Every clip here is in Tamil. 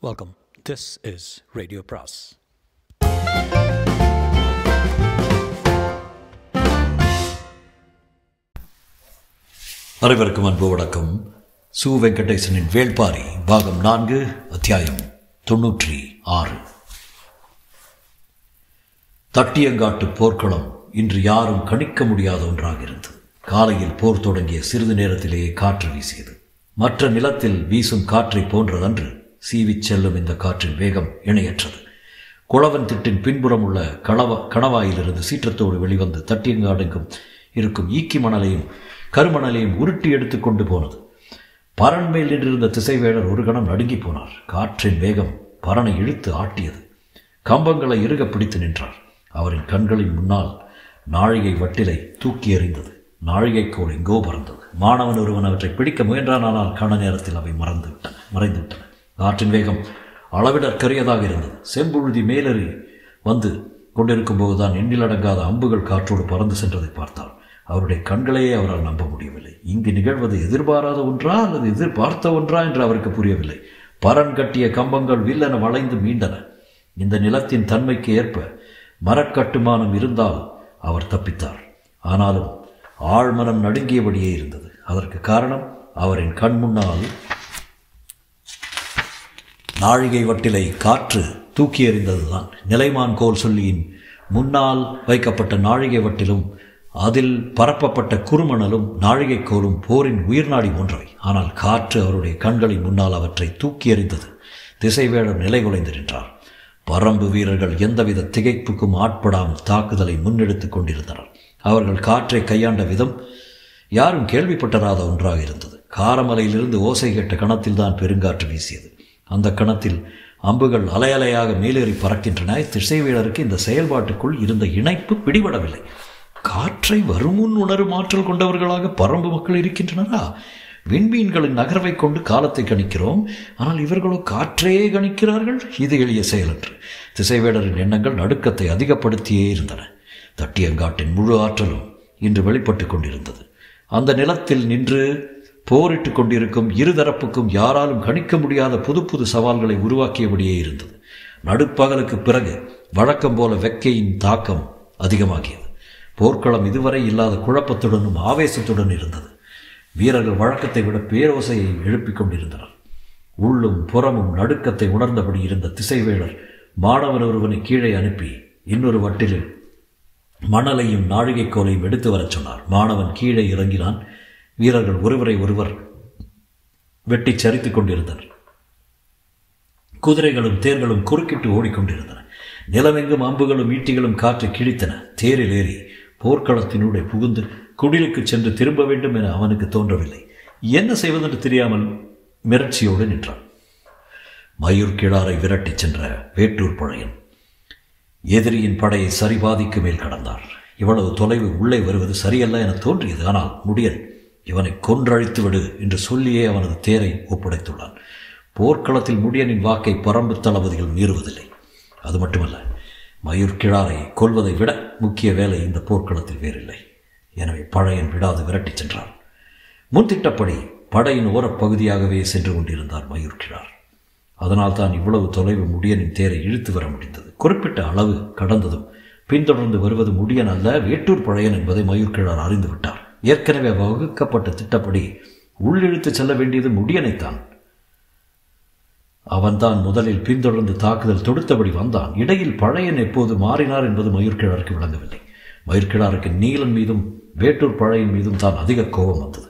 Welcome. This is Radio Pras. அனைவருக்கும் அன்பு வணக்கம் சு வெங்கடேசனின் வேள்பாரி பாகம் நான்கு அத்தியாயம் தொன்னூற்றி ஆறு தட்டியங்காட்டு போர்க்களம் இன்று யாரும் கணிக்க முடியாத ஒன்றாக இருந்தது காலையில் போர் தொடங்கிய சிறிது நேரத்திலேயே காற்று வீசியது மற்ற நிலத்தில் வீசும் காற்றை போன்றதன்று சீவிச் செல்லும் இந்த காற்றின் வேகம் இணையற்றது குளவன் திட்டின் பின்புறம் உள்ள களவ கணவாயிலிருந்து சீற்றத்தோடு வெளிவந்து தட்டியங்காடுக்கும் இருக்கும் ஈக்கி மணலையும் கருமணலையும் உருட்டி எடுத்து கொண்டு போனது பரன் மேல் நின்றிருந்த திசைவேடர் ஒரு கணம் நடுங்கி போனார் காற்றின் வேகம் பரனை இழுத்து ஆட்டியது கம்பங்களை இறுக பிடித்து நின்றார் அவரின் கண்களின் முன்னால் நாழிகை வட்டிலை தூக்கி எறிந்தது நாழிகைக்கோள் எங்கோ பறந்தது மாணவன் ஒருவன் அவற்றை பிடிக்க முயன்றான் ஆனால் கண நேரத்தில் அவை மறந்து விட்டன மறைந்து விட்டன காற்றின் வேகம் அளவிடற்கரியதாக இருந்தது செம்புழுதி மேலேறி வந்து கொண்டிருக்கும் போதுதான் எண்ணிலடங்காத அம்புகள் காற்றோடு பறந்து சென்றதை பார்த்தார் அவருடைய கண்களையே அவரால் நம்ப முடியவில்லை இங்கு நிகழ்வது எதிர்பாராத ஒன்றா அல்லது எதிர்பார்த்த ஒன்றா என்று அவருக்கு புரியவில்லை பரன் கட்டிய கம்பங்கள் வில்லென வளைந்து மீண்டன இந்த நிலத்தின் தன்மைக்கு ஏற்ப மரக்கட்டுமானம் இருந்தால் அவர் தப்பித்தார் ஆனாலும் ஆழ்மனம் நடுங்கியபடியே இருந்தது அதற்கு காரணம் அவரின் கண் முன்னால் நாழிகை வட்டிலை காற்று தூக்கி எறிந்ததுதான் நிலைமான் கோல் சொல்லியின் முன்னால் வைக்கப்பட்ட நாழிகை வட்டிலும் அதில் பரப்பப்பட்ட குறுமணலும் நாழிகை கோலும் போரின் உயிர்நாடி போன்றவை ஆனால் காற்று அவருடைய கண்களின் முன்னால் அவற்றை தூக்கி எறிந்தது திசைவேடர் நிலை குலைந்து நின்றார் பரம்பு வீரர்கள் எந்தவித திகைப்புக்கும் ஆட்படாமல் தாக்குதலை முன்னெடுத்துக் கொண்டிருந்தனர் அவர்கள் காற்றை கையாண்ட விதம் யாரும் கேள்விப்பட்டராத ஒன்றாக இருந்தது காரமலையிலிருந்து ஓசை கேட்ட கணத்தில் தான் பெருங்காற்று வீசியது அந்த கணத்தில் அம்புகள் அலையலையாக மேலேறி பறக்கின்றன திசைவேலருக்கு இந்த செயல்பாட்டுக்குள் இருந்த இணைப்பு பிடிபடவில்லை காற்றை வருமுன் உணரும் ஆற்றல் கொண்டவர்களாக பரம்பு மக்கள் இருக்கின்றனரா விண்மீன்களின் நகர்வை கொண்டு காலத்தை கணிக்கிறோம் ஆனால் இவர்களோ காற்றையே கணிக்கிறார்கள் இது எளிய செயலன்று திசைவேடரின் எண்ணங்கள் நடுக்கத்தை அதிகப்படுத்தியே இருந்தன தட்டியங்காட்டின் முழு ஆற்றலும் இன்று வெளிப்பட்டு கொண்டிருந்தது அந்த நிலத்தில் நின்று போரிட்டு கொண்டிருக்கும் இருதரப்புக்கும் யாராலும் கணிக்க முடியாத புது புது சவால்களை உருவாக்கியபடியே இருந்தது நடுப்பகலுக்கு பிறகு வழக்கம் போல வெக்கையின் தாக்கம் அதிகமாகியது போர்க்களம் இதுவரை இல்லாத குழப்பத்துடனும் ஆவேசத்துடன் இருந்தது வீரர்கள் வழக்கத்தை விட பேரோசையை எழுப்பிக் கொண்டிருந்தனர் உள்ளும் புறமும் நடுக்கத்தை உணர்ந்தபடி இருந்த திசைவேளர் மாணவன் ஒருவனை கீழே அனுப்பி இன்னொரு வட்டிலில் மணலையும் நாழிகைக்கோலையும் எடுத்து வரச் சொன்னார் மாணவன் கீழே இறங்கினான் வீரர்கள் ஒருவரை ஒருவர் வெட்டி சரித்துக் கொண்டிருந்தனர் குதிரைகளும் தேர்களும் குறுக்கிட்டு ஓடிக்கொண்டிருந்தன நிலமெங்கும் அம்புகளும் ஈட்டிகளும் காற்றை கிழித்தன தேரில் ஏறி போர்க்களத்தினூடே புகுந்து குடிலுக்கு சென்று திரும்ப வேண்டும் என அவனுக்கு தோன்றவில்லை என்ன செய்வதென்று தெரியாமல் மிரட்சியோடு நின்றான் மயூர் கிழாரை விரட்டிச் சென்ற வேட்டூர் பழையன் எதிரியின் படையை சரிபாதிக்கு மேல் கடந்தார் இவ்வளவு தொலைவு உள்ளே வருவது சரியல்ல என தோன்றியது ஆனால் முடியன் இவனை கொன்றழித்து விடு என்று சொல்லியே அவனது தேரை ஒப்படைத்துள்ளான் போர்க்களத்தில் முடியனின் வாக்கை பரம்பு தளபதிகள் மீறுவதில்லை அது மட்டுமல்ல மயூர் கிழாரை கொல்வதை விட முக்கிய வேலை இந்த போர்க்களத்தில் வேறில்லை எனவே பழையன் விடாது விரட்டிச் சென்றான் முன்திட்டப்படி படையின் ஓரப்பகுதியாகவே சென்று கொண்டிருந்தார் மயூர் கிழார் அதனால் தான் இவ்வளவு தொலைவு முடியனின் தேரை இழுத்து வர முடிந்தது குறிப்பிட்ட அளவு கடந்ததும் பின்தொடர்ந்து வருவது முடியன் அல்ல வேட்டூர் பழையன் என்பதை மயூர் கிழார் அறிந்து விட்டார் ஏற்கனவே வகுக்கப்பட்ட திட்டப்படி உள்ளிழுத்து செல்ல வேண்டியது முடியனைத்தான் அவன்தான் முதலில் பின்தொடர்ந்து தாக்குதல் தொடுத்தபடி வந்தான் இடையில் பழையன் எப்போது மாறினார் என்பது மயூர்கிழாருக்கு விளங்கவில்லை மயூர்கிழாருக்கு நீலன் மீதும் வேட்டூர் பழையன் மீதும் தான் அதிக கோபம் வந்தது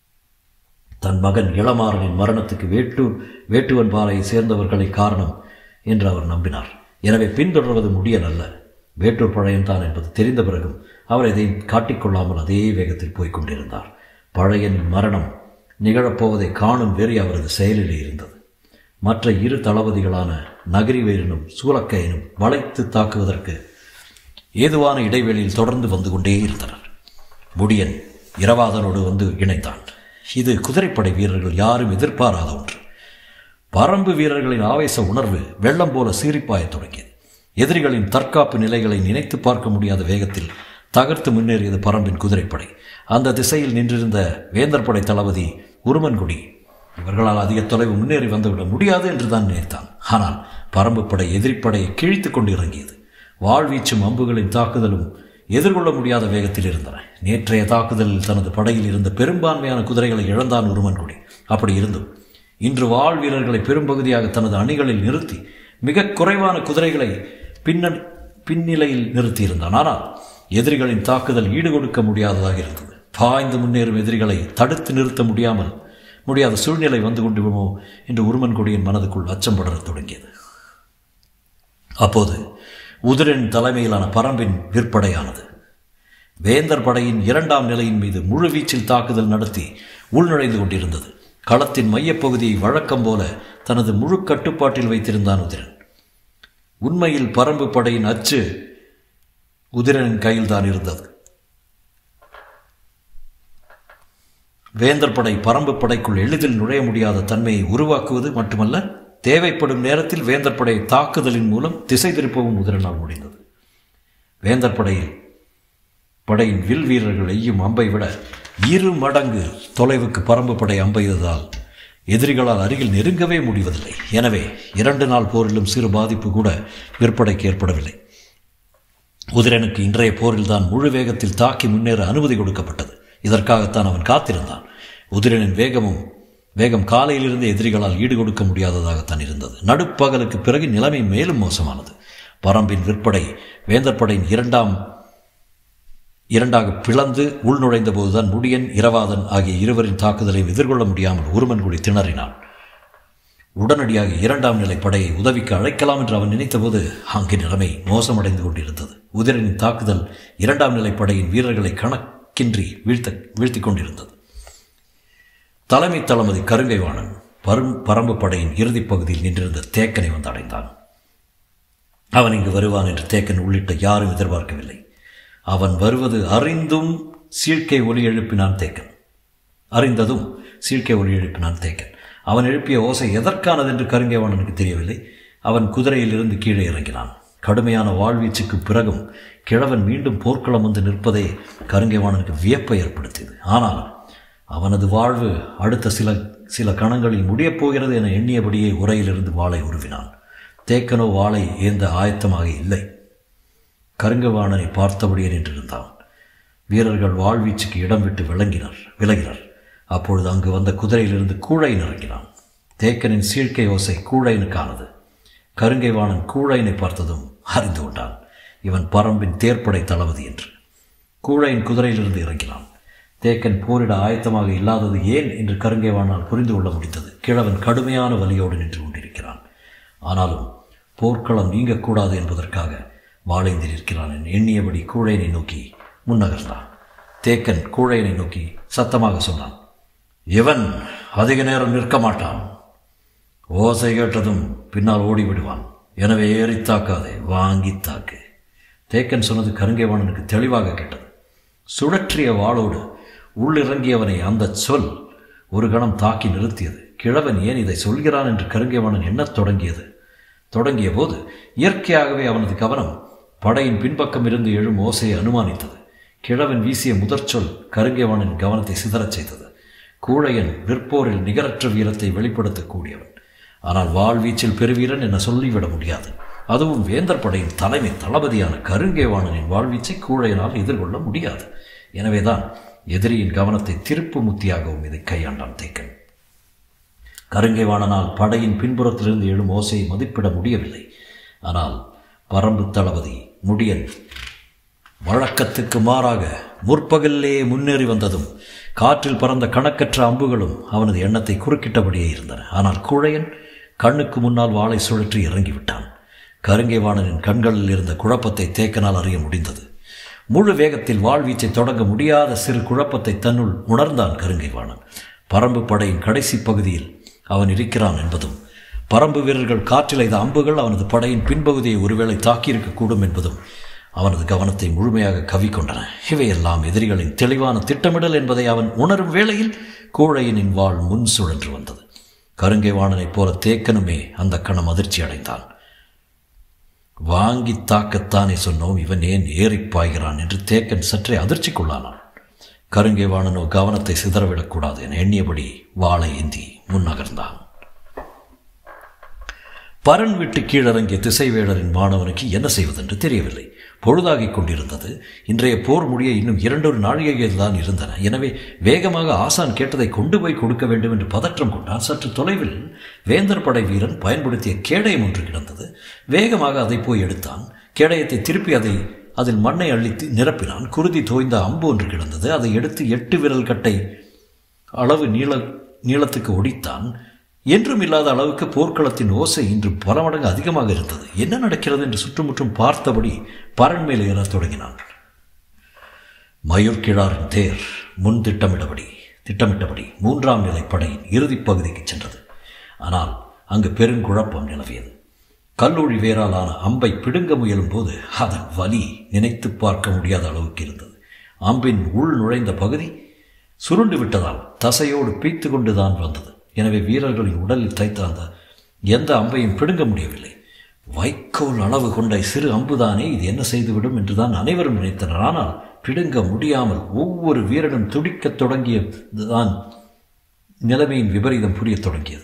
தன் மகன் இளமாறனின் மரணத்துக்கு வேட்டூர் வேட்டுவன் பாறையை சேர்ந்தவர்களை காரணம் என்று அவர் நம்பினார் எனவே பின்தொடர்வது முடியன் அல்ல வேட்டூர் பழையன் தான் என்பது தெரிந்த பிறகும் அவர் இதை காட்டிக்கொள்ளாமல் அதே வேகத்தில் போய்க் கொண்டிருந்தார் பழையனின் மரணம் நிகழப்போவதை காணும் வெறி அவரது செயலிலே இருந்தது மற்ற இரு தளபதிகளான நகரிவேரனும் சூலக்கையனும் வளைத்து தாக்குவதற்கு ஏதுவான இடைவெளியில் தொடர்ந்து வந்து கொண்டே இருந்தனர் முடியன் இரவாதனோடு வந்து இணைந்தான் இது குதிரைப்படை வீரர்கள் யாரும் எதிர்பாராத ஒன்று பரம்பு வீரர்களின் ஆவேச உணர்வு வெள்ளம் போல சீரிப்பாயத் தொடங்கியது எதிரிகளின் தற்காப்பு நிலைகளை நினைத்து பார்க்க முடியாத வேகத்தில் தகர்த்து முன்னேறியது பரம்பின் குதிரைப்படை அந்த திசையில் நின்றிருந்த வேந்தர் படை தளபதி உருமன்குடி இவர்களால் அதிக தொலைவு முன்னேறி வந்துவிட முடியாது என்று தான் நினைத்தான் ஆனால் பரம்பு படை எதிரிப்படையை கிழித்து கொண்டு இறங்கியது வாழ்வீச்சும் அம்புகளின் தாக்குதலும் எதிர்கொள்ள முடியாத வேகத்தில் இருந்தன நேற்றைய தாக்குதலில் தனது படையில் இருந்த பெரும்பான்மையான குதிரைகளை இழந்தான் உருமன்குடி அப்படி இருந்தும் இன்று வாழ் வீரர்களை பெரும்பகுதியாக தனது அணிகளில் நிறுத்தி மிக குறைவான குதிரைகளை பின்னணி பின்னிலையில் நிறுத்தியிருந்தான் ஆனால் எதிரிகளின் தாக்குதல் ஈடுகொடுக்க முடியாததாக இருந்தது பாய்ந்து முன்னேறும் எதிரிகளை தடுத்து நிறுத்த முடியாமல் முடியாத சூழ்நிலை வந்து கொண்டு விடுமோ என்று உருமன்கொடியின் மனதுக்குள் அச்சம் படரத் தொடங்கியது அப்போது உதிரன் தலைமையிலான பரம்பின் விற்படையானது வேந்தர் படையின் இரண்டாம் நிலையின் மீது முழுவீச்சில் தாக்குதல் நடத்தி உள்நுழைந்து கொண்டிருந்தது களத்தின் மையப்பகுதியை வழக்கம் போல தனது முழு கட்டுப்பாட்டில் வைத்திருந்தான் உதிரன் உண்மையில் பரம்பு படையின் அச்சு உதிரனின் கையில்தான் இருந்தது வேந்தர் படை பரம்பு படைக்குள் எளிதில் நுழைய முடியாத தன்மையை உருவாக்குவது மட்டுமல்ல தேவைப்படும் நேரத்தில் வேந்தர் படை தாக்குதலின் மூலம் திசை திருப்பவும் உதிரனால் முடிந்தது வேந்தர் படையில் படையின் வில் வீரர்கள் எய்யும் அம்பை விட இரு மடங்கு தொலைவுக்கு பரம்பு படை அம்பெய்ததால் எதிரிகளால் அருகில் நெருங்கவே முடிவதில்லை எனவே இரண்டு நாள் போரிலும் சிறு பாதிப்பு கூட விற்படைக்கு ஏற்படவில்லை உதிரனுக்கு இன்றைய போரில்தான் முழு வேகத்தில் தாக்கி முன்னேற அனுமதி கொடுக்கப்பட்டது இதற்காகத்தான் அவன் காத்திருந்தான் உதிரனின் வேகமும் வேகம் காலையிலிருந்து எதிரிகளால் ஈடுகொடுக்க முடியாததாகத்தான் இருந்தது நடுப்பகலுக்கு பிறகு நிலைமை மேலும் மோசமானது பரம்பின் விற்படை வேந்தர் படையின் இரண்டாம் இரண்டாக பிளந்து உள்நுழைந்த போதுதான் முடியன் இரவாதன் ஆகிய இருவரின் தாக்குதலையும் எதிர்கொள்ள முடியாமல் உருமன்குடி திணறினான் உடனடியாக இரண்டாம் நிலை படையை உதவிக்கு அழைக்கலாம் என்று அவன் நினைத்தபோது அங்கே நிலைமை மோசமடைந்து கொண்டிருந்தது உதிரனின் தாக்குதல் இரண்டாம் நிலை படையின் வீரர்களை கணக்கின்றி வீழ்த்த வீழ்த்தி கொண்டிருந்தது தலைமை தளபதி கருங்கைவாணன் பரும் பரம்பு படையின் இறுதிப் பகுதியில் நின்றிருந்த தேக்கனை வந்து அடைந்தான் அவன் இங்கு வருவான் என்று தேக்கன் உள்ளிட்ட யாரும் எதிர்பார்க்கவில்லை அவன் வருவது அறிந்தும் சீழ்க்கை ஒலி எழுப்பினான் தேக்கன் அறிந்ததும் சீழ்க்கை ஒலி எழுப்பினான் தேக்கன் அவன் எழுப்பிய ஓசை எதற்கானது என்று கருங்கைவாணனுக்கு தெரியவில்லை அவன் குதிரையிலிருந்து கீழே இறங்கினான் கடுமையான வாழ்வீச்சுக்கு பிறகும் கிழவன் மீண்டும் போர்க்களம் வந்து நிற்பதே கருங்கைவாணனுக்கு வியப்பை ஏற்படுத்தியது ஆனால் அவனது வாழ்வு அடுத்த சில சில கணங்களில் முடியப் போகிறது என எண்ணியபடியே உரையிலிருந்து வாளை உருவினான் தேக்கனோ வாளை ஏந்த ஆயத்தமாக இல்லை கருங்கவாணனை பார்த்தபடியே நின்றிருந்தான் வீரர்கள் வாழ்வீச்சுக்கு இடம் விட்டு விளங்கினர் விலகினர் அப்பொழுது அங்கு வந்த குதிரையிலிருந்து கூழையின் இறங்கினான் தேக்கனின் சீழ்க்கை ஓசை கூழைனுக்கானது கருங்கைவாணன் கூழையனை பார்த்ததும் அறிந்து கொண்டான் இவன் பரம்பின் தேர்ப்படை தளபதி என்று கூழையின் குதிரையிலிருந்து இறங்கினான் தேக்கன் போரிட ஆயத்தமாக இல்லாதது ஏன் என்று கருங்கைவானால் புரிந்து கொள்ள முடிந்தது கிழவன் கடுமையான வலியோடு நின்று கொண்டிருக்கிறான் ஆனாலும் போர்க்களம் நீங்கக்கூடாது என்பதற்காக வாழைந்து நிற்கிறான் எண்ணியபடி கூழையனை நோக்கி முன்னகர்ந்தான் தேக்கன் கூழையனை நோக்கி சத்தமாக சொன்னான் இவன் அதிக நேரம் நிற்க மாட்டான் ஓசை கேட்டதும் பின்னால் ஓடிவிடுவான் எனவே ஏறி தாக்காதே வாங்கி தாக்கு தேக்கன் சொன்னது கருங்கைவாணனுக்கு தெளிவாக கேட்டது சுழற்றிய வாளோடு உள்ளிறங்கியவனை அந்த சொல் ஒரு கணம் தாக்கி நிறுத்தியது கிழவன் ஏன் இதை சொல்கிறான் என்று கருங்கைவாணன் எண்ணத் தொடங்கியது தொடங்கிய போது இயற்கையாகவே அவனது கவனம் படையின் பின்பக்கம் இருந்து எழும் ஓசையை அனுமானித்தது கிழவன் வீசிய முதற் சொல் கருங்கைவானின் கவனத்தை சிதறச் செய்தது கூழையன் விற்போரில் நிகரற்ற வீரத்தை வெளிப்படுத்தக்கூடியவன் ஆனால் வாழ்வீச்சில் பெருவீரன் என சொல்லிவிட முடியாது அதுவும் வேந்தர் படையின் தலைமை தளபதியான கருங்கேவாணனின் வாழ்வீச்சை கூழையனால் எதிர்கொள்ள முடியாது எனவேதான் எதிரியின் கவனத்தை திருப்பு முத்தியாகவும் இதை கையாண்டான் தேக்கன் கருங்கைவாணனால் படையின் பின்புறத்திலிருந்து எழும் ஓசையை மதிப்பிட முடியவில்லை ஆனால் பரம்பு தளபதி முடியன் வழக்கத்துக்கு மாறாக முற்பகலிலே முன்னேறி வந்ததும் காற்றில் பறந்த கணக்கற்ற அம்புகளும் அவனது எண்ணத்தை குறுக்கிட்டபடியே இருந்தன ஆனால் கூழையன் கண்ணுக்கு முன்னால் வாளை சுழற்றி இறங்கிவிட்டான் கருங்கைவாணனின் கண்களில் இருந்த குழப்பத்தை தேக்கனால் அறிய முடிந்தது முழு வேகத்தில் வாழ்வீச்சை தொடங்க முடியாத சிறு குழப்பத்தை தன்னுள் உணர்ந்தான் கருங்கைவாணன் பரம்பு படையின் கடைசி பகுதியில் அவன் இருக்கிறான் என்பதும் பரம்பு வீரர்கள் காற்றில் எய்த அம்புகள் அவனது படையின் பின்பகுதியை ஒருவேளை தாக்கியிருக்கக்கூடும் என்பதும் அவனது கவனத்தை முழுமையாக கவிக்கொண்டன இவையெல்லாம் எதிரிகளின் தெளிவான திட்டமிடல் என்பதை அவன் உணரும் வேளையில் கூழையனின் வாழ் முன் சுழன்று வந்தது கருங்கைவாணனைப் போல தேக்கனுமே அந்த கணம் அதிர்ச்சி அடைந்தான் வாங்கி தாக்கத்தானே சொன்னோம் இவன் ஏன் ஏறிப் பாய்கிறான் என்று தேக்கன் சற்றே அதிர்ச்சிக்குள்ளானான் கருங்கைவாணனோ கவனத்தை சிதறவிடக்கூடாது என எண்ணியபடி வாளை ஏந்தி முன்னகர்ந்தான் பரன் விட்டு கீழிறங்கிய திசைவேடரின் மாணவனுக்கு என்ன செய்வதென்று தெரியவில்லை பொழுதாகிக் கொண்டிருந்தது இன்றைய போர் முடிய இன்னும் இரண்டொரு நாழிகைகள் தான் இருந்தன எனவே வேகமாக ஆசான் கேட்டதை கொண்டு போய் கொடுக்க வேண்டும் என்று பதற்றம் கொண்டான் சற்று தொலைவில் வேந்தர் படை வீரன் பயன்படுத்திய கேடயம் ஒன்று கிடந்தது வேகமாக அதை போய் எடுத்தான் கேடயத்தை திருப்பி அதை அதில் மண்ணை அள்ளித்து நிரப்பினான் குருதி தோய்ந்த அம்பு ஒன்று கிடந்தது அதை எடுத்து எட்டு விரல் கட்டை அளவு நீள நீளத்துக்கு ஒடித்தான் என்றும் இல்லாத அளவுக்கு போர்க்களத்தின் ஓசை இன்று பல மடங்கு அதிகமாக இருந்தது என்ன நடக்கிறது என்று சுற்றுமுற்றும் பார்த்தபடி பரன் மேல் ஏறத் தொடங்கினான் மயூர் கிழாரின் தேர் முன் திட்டமிட்டபடி திட்டமிட்டபடி மூன்றாம் நிலை படையின் இறுதிப் பகுதிக்கு சென்றது ஆனால் அங்கு பெருங்குழப்பம் நிலவியது கல்லூரி வேராலான அம்பை பிடுங்க முயலும் போது அதன் வலி நினைத்து பார்க்க முடியாத அளவுக்கு இருந்தது அம்பின் உள் நுழைந்த பகுதி சுருண்டு விட்டதால் தசையோடு பீத்து கொண்டுதான் வந்தது எனவே வீரர்களின் உடலில் தைத்த அந்த எந்த அம்பையும் பிடுங்க முடியவில்லை வைக்கோல் அளவு கொண்ட சிறு அம்புதானே இது என்ன செய்துவிடும் என்றுதான் அனைவரும் நினைத்தனர் ஆனால் பிடுங்க முடியாமல் ஒவ்வொரு வீரனும் துடிக்கத் தொடங்கியதுதான் நிலைமையின் விபரீதம் புரியத் தொடங்கியது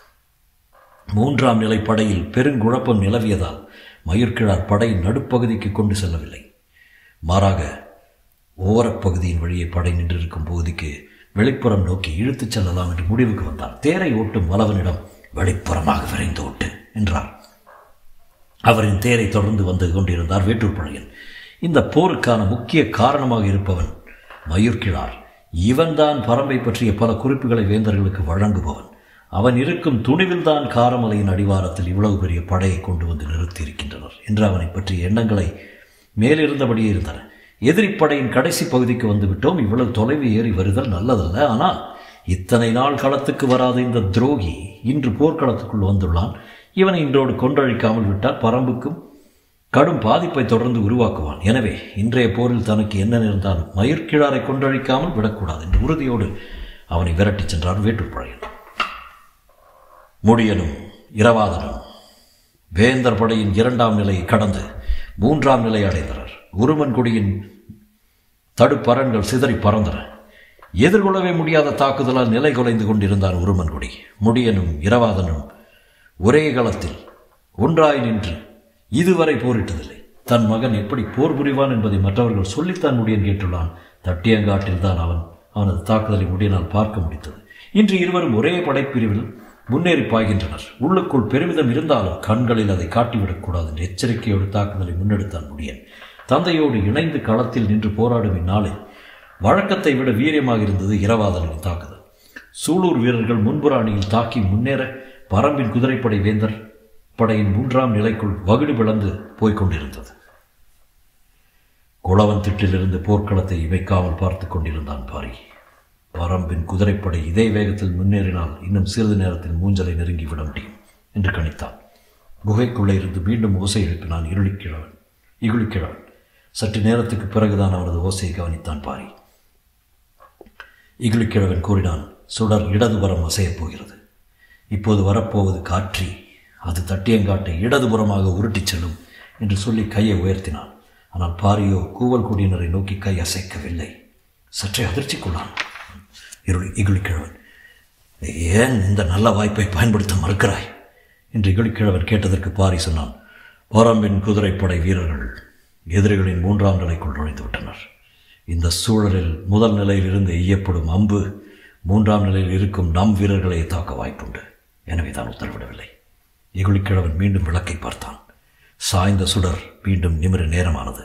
மூன்றாம் நிலை படையில் பெருங்குழப்பம் நிலவியதால் மயூர்கிழார் படையின் நடுப்பகுதிக்கு கொண்டு செல்லவில்லை மாறாக ஓரப்பகுதியின் வழியே படை நின்றிருக்கும் பகுதிக்கு வெளிப்புறம் நோக்கி இழுத்துச் செல்லலாம் என்று முடிவுக்கு வந்தார் தேரை ஓட்டும் வலவனிடம் வெளிப்புறமாக விரைந்து ஓட்டு என்றார் அவரின் தேரை தொடர்ந்து வந்து கொண்டிருந்தார் வேட்டூர் பழையன் இந்த போருக்கான முக்கிய காரணமாக இருப்பவன் மயூர்கிழார் இவன்தான் பரம்பை பற்றிய பல குறிப்புகளை வேந்தர்களுக்கு வழங்குபவன் அவன் இருக்கும் துணிவில்தான் காரமலையின் அடிவாரத்தில் இவ்வளவு பெரிய படையை கொண்டு வந்து நிறுத்தியிருக்கின்றனர் என்று அவனை பற்றிய எண்ணங்களை மேலிருந்தபடியே இருந்தன எதிரிப்படையின் கடைசி பகுதிக்கு வந்துவிட்டோம் இவ்வளவு தொலைவு ஏறி வருதல் நல்லதல்ல ஆனால் இத்தனை நாள் களத்துக்கு வராத இந்த துரோகி இன்று போர்க்களத்துக்குள் வந்துள்ளான் இவனை இன்றோடு கொன்றழிக்காமல் விட்டால் பரம்புக்கும் கடும் பாதிப்பை தொடர்ந்து உருவாக்குவான் எனவே இன்றைய போரில் தனக்கு என்ன நேர்ந்தாலும் மயிர்கிழாரை கொன்றழிக்காமல் விடக்கூடாது என்று உறுதியோடு அவனை விரட்டிச் சென்றார் வேட்டுப்பழையன் முடியனும் இரவாதனும் வேந்தர் படையின் இரண்டாம் நிலையை கடந்து மூன்றாம் நிலை அடைந்தனர் உருமன்குடியின் தடுப்பரண்கள் சிதறி பறந்தன எதிர்கொள்ளவே முடியாத தாக்குதலால் நிலை குலைந்து கொண்டிருந்தான் உருமன்குடி முடியனும் இரவாதனும் ஒரே களத்தில் ஒன்றாய் நின்று இதுவரை போரிட்டதில்லை தன் மகன் எப்படி போர் புரிவான் என்பதை மற்றவர்கள் சொல்லித்தான் முடியன் கேட்டுள்ளான் தட்டியங்காட்டில் தான் அவன் அவனது தாக்குதலை முடியினால் பார்க்க முடித்தது இன்று இருவரும் ஒரே படைப்பிரிவில் முன்னேறி பாய்கின்றனர் உள்ளுக்குள் பெருமிதம் இருந்தாலும் கண்களில் அதை காட்டிவிடக்கூடாது என்று எச்சரிக்கையோடு தாக்குதலை முன்னெடுத்தான் முடியன் தந்தையோடு இணைந்து களத்தில் நின்று போராடும் இந்நாளில் வழக்கத்தை விட வீரியமாக இருந்தது இரவாதனின் தாக்குதல் சூலூர் வீரர்கள் முன்புற அணியில் தாக்கி முன்னேற பரம்பின் குதிரைப்படை வேந்தர் படையின் மூன்றாம் நிலைக்குள் வகுடு பிளந்து போய்க் கொண்டிருந்தது குளவன் திட்டிலிருந்து போர்க்களத்தை இமைக்காமல் பார்த்து கொண்டிருந்தான் பாரி பரம்பின் குதிரைப்படை இதே வேகத்தில் முன்னேறினால் இன்னும் சிறிது நேரத்தில் மூஞ்சலை நெருங்கிவிட முடியும் என்று கணித்தான் குகைக்குள்ளே இருந்து மீண்டும் ஓசை எழுப்பினான் இருளிக்கிழவன் இகுளிக்கிழவன் சற்று நேரத்துக்கு பிறகுதான் அவனது ஓசையை கவனித்தான் பாரி இகுளிக்கிழவன் கூறினான் சுடர் இடதுபுறம் அசையப் போகிறது இப்போது வரப்போவது காற்றி அது தட்டியங்காட்டை இடதுபுறமாக உருட்டிச் செல்லும் என்று சொல்லி கையை உயர்த்தினான் ஆனால் பாரியோ கூவல் குடியினரை நோக்கி கை அசைக்கவில்லை சற்றே அதிர்ச்சிக்குள்ளான் இருள் இகுளிக்கிழவன் ஏன் இந்த நல்ல வாய்ப்பை பயன்படுத்த மறுக்கிறாய் என்று இகுளிக்கிழவன் கேட்டதற்கு பாரி சொன்னான் போராம்பின் குதிரைப்படை வீரர்கள் எதிரிகளின் மூன்றாம் நிலைக்குள் நுழைந்து விட்டனர் இந்த சூழலில் முதல் நிலையில் இருந்து எய்யப்படும் அம்பு மூன்றாம் நிலையில் இருக்கும் நம் வீரர்களை தாக்க வாய்ப்புண்டு எனவே தான் உத்தரவிடவில்லை இகுளிக்கிழவன் மீண்டும் விளக்கை பார்த்தான் சாய்ந்த சுடர் மீண்டும் நிமிர நேரமானது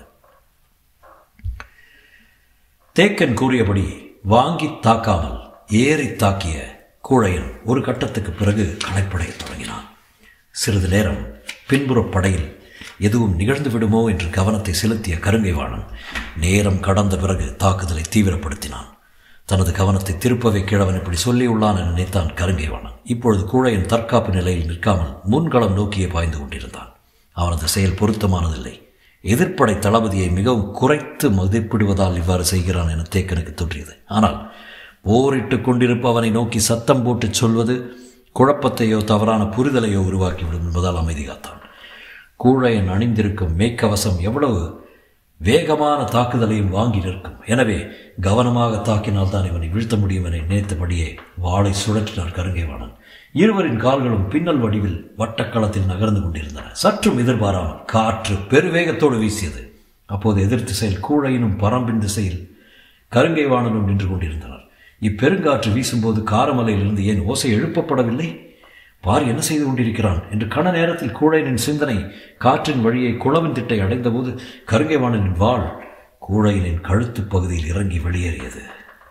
தேக்கன் கூறியபடி வாங்கி தாக்காமல் ஏறி தாக்கிய கூழையன் ஒரு கட்டத்துக்கு பிறகு களைப்படையத் தொடங்கினான் சிறிது நேரம் பின்புறப் படையில் எதுவும் நிகழ்ந்து விடுமோ என்று கவனத்தை செலுத்திய கருங்கைவாணன் நேரம் கடந்த பிறகு தாக்குதலை தீவிரப்படுத்தினான் தனது கவனத்தை திருப்பவே கிழவன் இப்படி சொல்லியுள்ளான் என நினைத்தான் கருங்கைவாணன் இப்பொழுது கூழையன் தற்காப்பு நிலையில் நிற்காமல் முன்களம் நோக்கியே பாய்ந்து கொண்டிருந்தான் அவனது செயல் பொருத்தமானதில்லை எதிர்ப்படை தளபதியை மிகவும் குறைத்து மதிப்பிடுவதால் இவ்வாறு செய்கிறான் என தேக்கனுக்கு தோன்றியது ஆனால் போரிட்டு கொண்டிருப்பவனை நோக்கி சத்தம் போட்டு சொல்வது குழப்பத்தையோ தவறான புரிதலையோ உருவாக்கிவிடும் என்பதால் அமைதி காத்தான் கூழையன் அணிந்திருக்கும் மேய்க்கவசம் எவ்வளவு வேகமான தாக்குதலையும் வாங்கி நிற்கும் எனவே கவனமாக தாக்கினால்தான் இவனை வீழ்த்த முடியும் என நினைத்தபடியே வாளை சுழற்றினார் கருங்கைவாணன் இருவரின் கால்களும் பின்னல் வடிவில் வட்டக்களத்தில் நகர்ந்து கொண்டிருந்தன சற்றும் எதிர்பாராமல் காற்று பெருவேகத்தோடு வீசியது அப்போது எதிர் திசையில் கூழையினும் பரம்பின் திசையில் கருங்கை வாணனும் நின்று கொண்டிருந்தனர் இப்பெருங்காற்று வீசும்போது காரமலையிலிருந்து ஏன் ஓசை எழுப்பப்படவில்லை பார் என்ன செய்து கொண்டிருக்கிறான் என்று கண நேரத்தில் கூழையனின் சிந்தனை காற்றின் வழியை குளவின் திட்டை அடைந்தபோது கருங்கைவாணனின் வாள் கூழையனின் கழுத்து பகுதியில் இறங்கி வெளியேறியது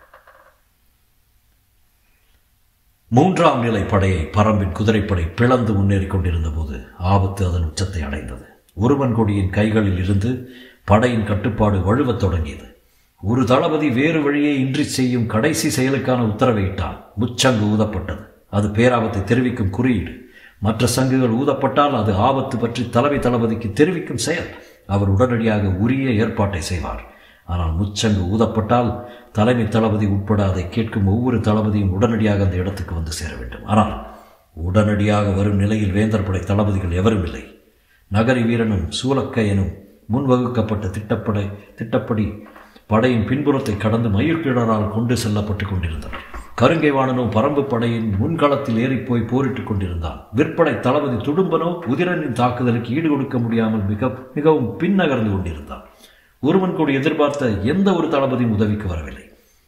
மூன்றாம் நிலை படையை பரம்பின் குதிரைப்படை பிளந்து முன்னேறி கொண்டிருந்த போது ஆபத்து அதன் உச்சத்தை அடைந்தது ஒருவன் கொடியின் கைகளில் இருந்து படையின் கட்டுப்பாடு வழுவத் தொடங்கியது ஒரு தளபதி வேறு வழியை இன்றி செய்யும் கடைசி செயலுக்கான உத்தரவை இட்டான் முச்சங்கு ஊதப்பட்டது அது பேராபத்தை தெரிவிக்கும் குறியீடு மற்ற சங்குகள் ஊதப்பட்டால் அது ஆபத்து பற்றி தலைமை தளபதிக்கு தெரிவிக்கும் செயல் அவர் உடனடியாக உரிய ஏற்பாட்டை செய்வார் ஆனால் முச்சங்கு ஊதப்பட்டால் தலைமை தளபதி உட்பட அதை கேட்கும் ஒவ்வொரு தளபதியும் உடனடியாக அந்த இடத்துக்கு வந்து சேர வேண்டும் ஆனால் உடனடியாக வரும் நிலையில் வேந்தர் படை தளபதிகள் எவரும் இல்லை நகரி வீரனும் சூலக்கையனும் முன்வகுக்கப்பட்ட திட்டப்படை திட்டப்படி படையின் பின்புறத்தை கடந்து மயிர்கிழறால் கொண்டு செல்லப்பட்டு கொண்டிருந்தனர் கருங்கைவாணனோ பரம்பு படையின் முன்களத்தில் ஏறிப்போய் போரிட்டுக் கொண்டிருந்தான் விற்படை தளபதி துடும்பனோ உதிரனின் தாக்குதலுக்கு ஈடு கொடுக்க முடியாமல் மிக மிகவும் பின்னகர்ந்து கொண்டிருந்தான் ஒருவன் கூட எதிர்பார்த்த எந்த ஒரு தளபதியும் உதவிக்கு வரவில்லை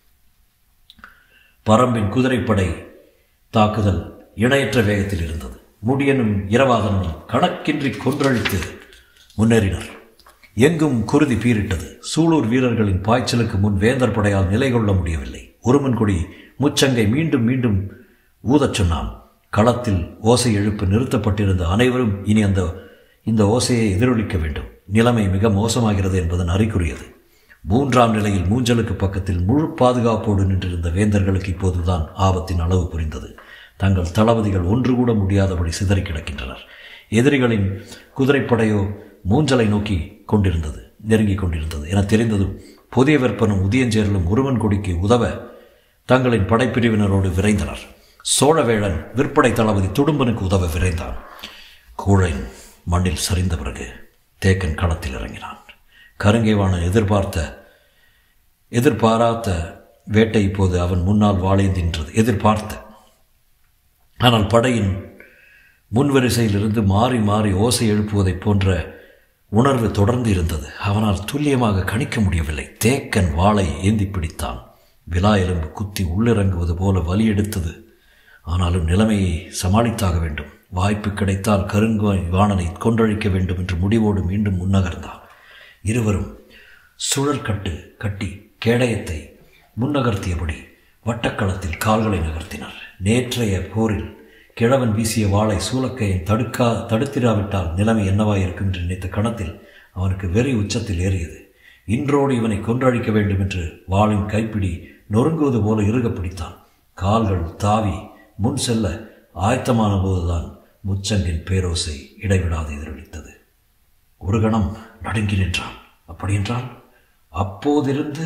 பரம்பின் குதிரைப்படை தாக்குதல் இணையற்ற வேகத்தில் இருந்தது முடியனும் இரவாதனும் கணக்கின்றி கொன்றழித்து முன்னேறினர் எங்கும் குருதி பீரிட்டது சூலூர் வீரர்களின் பாய்ச்சலுக்கு முன் வேந்தர் படையால் நிலை கொள்ள முடியவில்லை ஒருமன்குடி முச்சங்கை மீண்டும் மீண்டும் ஊதச் சொன்னான் களத்தில் ஓசை எழுப்பு நிறுத்தப்பட்டிருந்த அனைவரும் இனி அந்த இந்த ஓசையை எதிரொலிக்க வேண்டும் நிலைமை மிக மோசமாகிறது என்பதன் அறிகுறியது மூன்றாம் நிலையில் மூஞ்சலுக்கு பக்கத்தில் முழு பாதுகாப்போடு நின்றிருந்த வேந்தர்களுக்கு இப்போதுதான் ஆபத்தின் அளவு புரிந்தது தங்கள் தளபதிகள் ஒன்று கூட முடியாதபடி சிதறி கிடக்கின்றனர் எதிரிகளின் குதிரைப்படையோ மூஞ்சலை நோக்கி கொண்டிருந்தது நெருங்கிக் கொண்டிருந்தது என தெரிந்ததும் புதிய வெப்பனும் உதயஞ்சேரலும் ஒருவன் கொடிக்கு உதவ தங்களின் படைப்பிரிவினரோடு விரைந்தனர் சோழவேளன் விற்படை தளபதி துடும்பனுக்கு உதவ விரைந்தான் கூழைன் மண்ணில் சரிந்த பிறகு தேக்கன் களத்தில் இறங்கினான் கருங்கைவாணன் எதிர்பார்த்த எதிர்பாராத வேட்டை இப்போது அவன் முன்னால் வாழைந்தின்றது எதிர்பார்த்த ஆனால் படையின் முன்வரிசையிலிருந்து மாறி மாறி ஓசை எழுப்புவதைப் போன்ற உணர்வு தொடர்ந்து இருந்தது அவனால் துல்லியமாக கணிக்க முடியவில்லை தேக்கன் வாளை ஏந்தி பிடித்தான் விலா எலும்பு குத்தி உள்ளிறங்குவது போல வலி எடுத்தது ஆனாலும் நிலைமையை சமாளித்தாக வேண்டும் வாய்ப்பு கிடைத்தால் கருங்காய் வாணனை கொன்றழிக்க வேண்டும் என்று முடிவோடு மீண்டும் முன்னகர்ந்தான் இருவரும் சுழற்கட்டு கட்டி கேடயத்தை முன்னகர்த்தியபடி வட்டக்களத்தில் கால்களை நகர்த்தினர் நேற்றைய போரில் கிழவன் வீசிய வாளை சூலக்கையை தடுக்கா தடுத்திராவிட்டால் நிலைமை என்னவாயிருக்கும் என்று நினைத்த கணத்தில் அவனுக்கு வெறி உச்சத்தில் ஏறியது இன்றோடு இவனை கொன்றழிக்க வேண்டும் என்று வாளின் கைப்பிடி நொறுங்குவது போல இறுக பிடித்தான் கால்கள் தாவி முன் செல்ல ஆயத்தமான போதுதான் முச்சங்கின் பேரோசை இடைவிடாது எதிரொலித்தது ஒரு கணம் நடுங்கி நின்றான் அப்படியென்றால் அப்போதிருந்து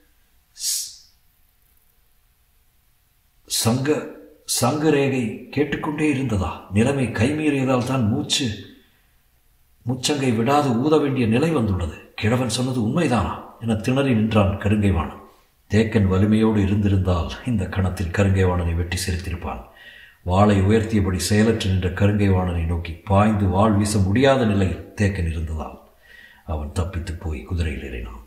சங்க சங்கரேகை கேட்டுக்கொண்டே இருந்ததா நிலைமை கைமீறியதால் தான் மூச்சு முச்சங்கை விடாது ஊத வேண்டிய நிலை வந்துள்ளது கிழவன் சொன்னது உண்மைதானா என திணறி நின்றான் கருங்கைவாணன் தேக்கன் வலிமையோடு இருந்திருந்தால் இந்த கணத்தில் கருங்கைவாணனை வெட்டி சிரித்திருப்பான் வாளை உயர்த்தியபடி செயலற்று நின்ற கருங்கைவாணனை நோக்கி பாய்ந்து வாள் வீச முடியாத நிலையில் தேக்கன் இருந்ததால் அவன் தப்பித்து போய் குதிரையில் ஏறினான்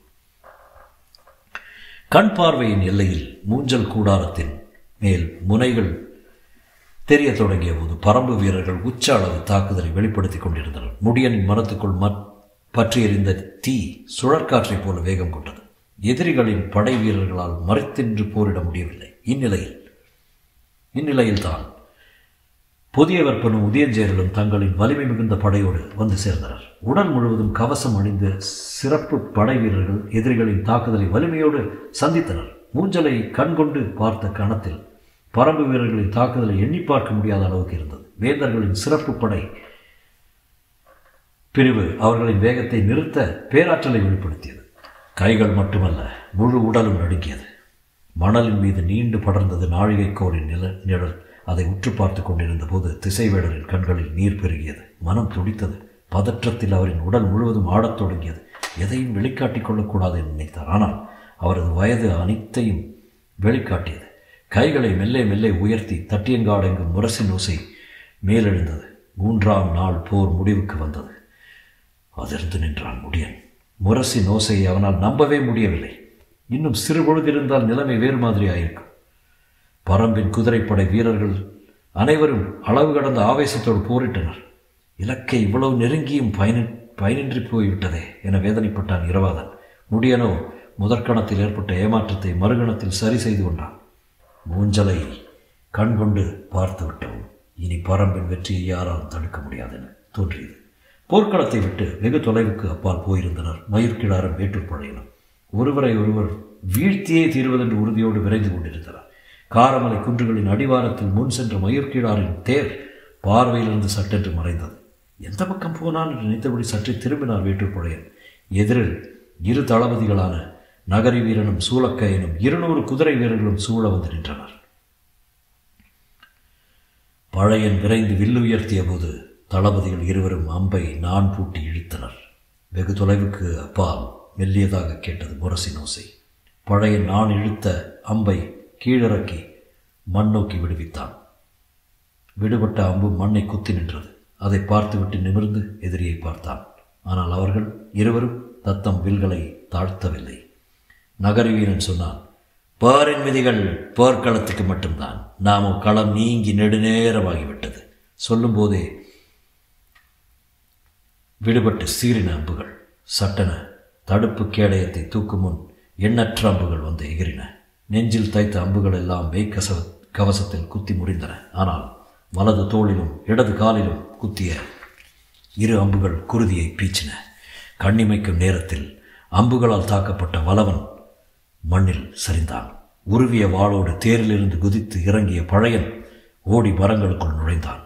கண் பார்வையின் எல்லையில் மூஞ்சல் கூடாரத்தின் மேல் முனைகள் தெரிய தொடங்கிய போது பரம்பு வீரர்கள் உச்ச அளவு தாக்குதலை வெளிப்படுத்திக் கொண்டிருந்தனர் முடியனின் மரத்துக்குள் மற் பற்றி எறிந்த தீ சுழற்காற்றைப் போல வேகம் கொண்டது எதிரிகளின் படை வீரர்களால் மறைத்தின்று போரிட முடியவில்லை இந்நிலையில் இந்நிலையில்தான் புதிய வெப்பனும் உதயஞ்சேரலும் தங்களின் வலிமை மிகுந்த படையோடு வந்து சேர்ந்தனர் உடல் முழுவதும் கவசம் அணிந்த சிறப்பு படை வீரர்கள் எதிரிகளின் தாக்குதலை வலிமையோடு சந்தித்தனர் மூஞ்சலை கண்கொண்டு பார்த்த கணத்தில் பரம்பு வீரர்களின் தாக்குதலை எண்ணி பார்க்க முடியாத அளவுக்கு இருந்தது வேந்தர்களின் சிறப்பு படை பிரிவு அவர்களின் வேகத்தை நிறுத்த பேராற்றலை வெளிப்படுத்தியது கைகள் மட்டுமல்ல முழு உடலும் நடுங்கியது மணலின் மீது நீண்டு படர்ந்தது நாழிகைக்கோளின் நில நிழல் அதை உற்று பார்த்து கொண்டிருந்த போது திசைவேடரின் கண்களில் நீர் பெருகியது மனம் துடித்தது பதற்றத்தில் அவரின் உடல் முழுவதும் ஆடத் தொடங்கியது எதையும் வெளிக்காட்டிக் கொள்ளக்கூடாது என்று நினைத்தார் ஆனால் அவரது வயது அனைத்தையும் வெளிக்காட்டியது கைகளை மெல்லே மெல்லே உயர்த்தி தட்டியங்காடெங்கும் முரசின் ஓசை மேலெழுந்தது மூன்றாம் நாள் போர் முடிவுக்கு வந்தது அதிர்ந்து நின்றான் முடியன் முரசின் ஓசையை அவனால் நம்பவே முடியவில்லை இன்னும் சிறு பொழுதிருந்தால் நிலைமை வேறு மாதிரி ஆயிருக்கும் பரம்பின் குதிரைப்படை வீரர்கள் அனைவரும் அளவு கடந்த ஆவேசத்தோடு போரிட்டனர் இலக்கை இவ்வளவு நெருங்கியும் பயனி பயனின்றி போய்விட்டதே என வேதனைப்பட்டான் இரவாதன் முடியனோ முதற்கணத்தில் ஏற்பட்ட ஏமாற்றத்தை மறுகணத்தில் சரி செய்து கொண்டான் மூஞ்சலை கண் கொண்டு பார்த்து விட்டோம் இனி பரம்பின் வெற்றியை யாராலும் தடுக்க முடியாது என தோன்றியது போர்க்களத்தை விட்டு வெகு தொலைவுக்கு அப்பால் போயிருந்தனர் மயிர்கிடாரும் வேட்டூர் பழையனும் ஒருவரை ஒருவர் வீழ்த்தியே தீர்வதென்று உறுதியோடு விரைந்து கொண்டிருந்தனர் காரமலை குன்றுகளின் அடிவாரத்தில் முன் சென்ற மயூர்கீழாரின் தேர் பார்வையிலிருந்து சட்டென்று மறைந்தது எந்த பக்கம் போனான் என்று நினைத்தபடி சற்றே திரும்பினார் வேட்டூர் பழையன் எதிரில் இரு தளபதிகளான நகரி வீரனும் சூளக்கையனும் இருநூறு குதிரை வீரர்களும் சூழ வந்து நின்றனர் பழையன் விரைந்து வில்லு உயர்த்திய போது தளபதிகள் இருவரும் அம்பை நான் பூட்டி இழுத்தனர் வெகு தொலைவுக்கு அப்பால் மெல்லியதாக கேட்டது முரசின் ஓசை பழையன் நான் இழுத்த அம்பை கீழிறக்கி மண் நோக்கி விடுவித்தான் விடுபட்ட அம்பு மண்ணை குத்தி நின்றது அதை பார்த்துவிட்டு நிமிர்ந்து எதிரியை பார்த்தான் ஆனால் அவர்கள் இருவரும் தத்தம் வில்களை தாழ்த்தவில்லை நகரி வீரன் சொன்னான் போரின் விதிகள் போர்க்களத்துக்கு மட்டும்தான் நாமோ களம் நீங்கி நெடுநேரமாகிவிட்டது சொல்லும்போதே விடுபட்டு சீறின அம்புகள் சட்டன தடுப்பு கேடயத்தை தூக்கும் முன் எண்ணற்ற அம்புகள் வந்து எகிரின நெஞ்சில் தைத்த அம்புகள் எல்லாம் மெய்க்கசவ கவசத்தில் குத்தி முடிந்தன ஆனால் வலது தோளிலும் இடது காலிலும் குத்திய இரு அம்புகள் குருதியை பீச்சின கண்ணிமைக்கும் நேரத்தில் அம்புகளால் தாக்கப்பட்ட வலவன் மண்ணில் சரிந்தான் உருவிய வாளோடு தேரிலிருந்து குதித்து இறங்கிய பழையன் ஓடி மரங்களுக்குள் நுழைந்தான்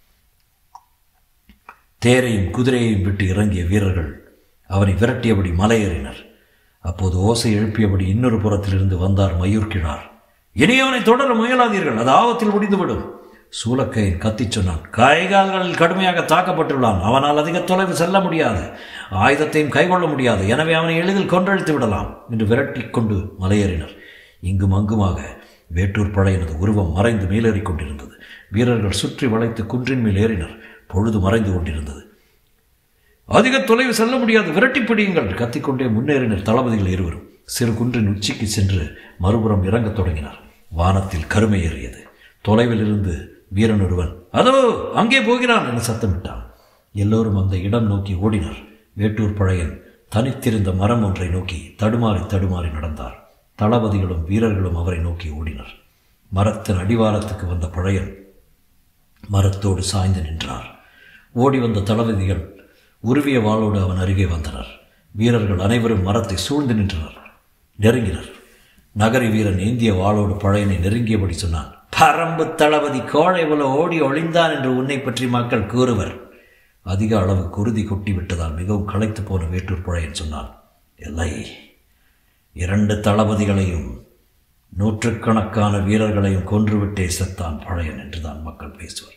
தேரையும் குதிரையையும் விட்டு இறங்கிய வீரர்கள் அவனை விரட்டியபடி மலையேறினர் அப்போது ஓசை எழுப்பியபடி இன்னொரு புறத்திலிருந்து வந்தார் மயூர்கிழார் இனி அவனை தொடர முயலாதீர்கள் அது ஆபத்தில் முடிந்துவிடும் சூலக்கையின் கத்திச் சொன்னான் கைகால்களில் கடுமையாக தாக்கப்பட்டுள்ளான் அவனால் அதிக தொலைவு செல்ல முடியாது ஆயுதத்தையும் கைகொள்ள முடியாது எனவே அவனை எளிதில் கொன்றழித்து விடலாம் என்று விரட்டிக் கொண்டு மலையேறினர் இங்கும் அங்குமாக வேட்டூர் பழையனது உருவம் மறைந்து மேலேறிக் கொண்டிருந்தது வீரர்கள் சுற்றி வளைத்து குன்றின் மேல் ஏறினர் பொழுது மறைந்து கொண்டிருந்தது அதிக தொலைவு செல்ல முடியாது விரட்டி பிடியுங்கள் கத்திக்கொண்டே முன்னேறினர் தளபதிகள் இருவரும் சிறு குன்றின் உச்சிக்கு சென்று மறுபுறம் இறங்கத் தொடங்கினார் வானத்தில் கருமை ஏறியது தொலைவில் இருந்து வீரன் ஒருவன் அதோ அங்கே போகிறான் என சத்தமிட்டான் எல்லோரும் அந்த இடம் நோக்கி ஓடினர் வேட்டூர் பழையன் தனித்திருந்த மரம் ஒன்றை நோக்கி தடுமாறி தடுமாறி நடந்தார் தளபதிகளும் வீரர்களும் அவரை நோக்கி ஓடினர் மரத்தின் அடிவாரத்துக்கு வந்த பழையன் மரத்தோடு சாய்ந்து நின்றார் ஓடி வந்த தளபதிகள் உருவிய வாளோடு அவன் அருகே வந்தனர் வீரர்கள் அனைவரும் மரத்தை சூழ்ந்து நின்றனர் நெருங்கினர் நகரி வீரன் ஏந்திய வாளோடு பழையனை நெருங்கியபடி சொன்னான் பரம்பு தளபதி கோழை போல ஓடி ஒளிந்தான் என்று உன்னை பற்றி மக்கள் கூறுவர் அதிக அளவு குருதி கொட்டி விட்டதால் மிகவும் களைத்து போன வேட்டூர் பழையன் சொன்னான் இல்லை இரண்டு தளபதிகளையும் நூற்றுக்கணக்கான வீரர்களையும் கொன்றுவிட்டே செத்தான் பழையன் என்றுதான் மக்கள் பேசுவர்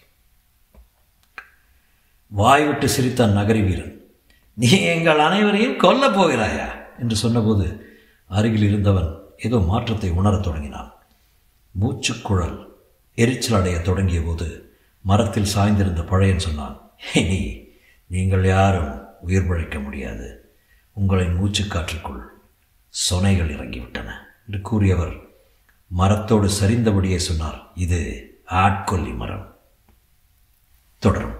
வாய் விட்டு சிரித்தான் நகரி வீரன் நீ எங்கள் அனைவரையும் கொல்லப் போகிறாயா என்று சொன்னபோது அருகில் இருந்தவன் ஏதோ மாற்றத்தை உணரத் தொடங்கினான் மூச்சுக்குழல் எரிச்சல் அடைய தொடங்கிய போது மரத்தில் சாய்ந்திருந்த பழையன் சொன்னான் இனி நீங்கள் யாரும் உயிர் பிழைக்க முடியாது உங்களின் மூச்சுக்காற்றுக்குள் சொனைகள் இறங்கிவிட்டன என்று கூறியவர் மரத்தோடு சரிந்தபடியே சொன்னார் இது ஆட்கொல்லி மரம் தொடரும்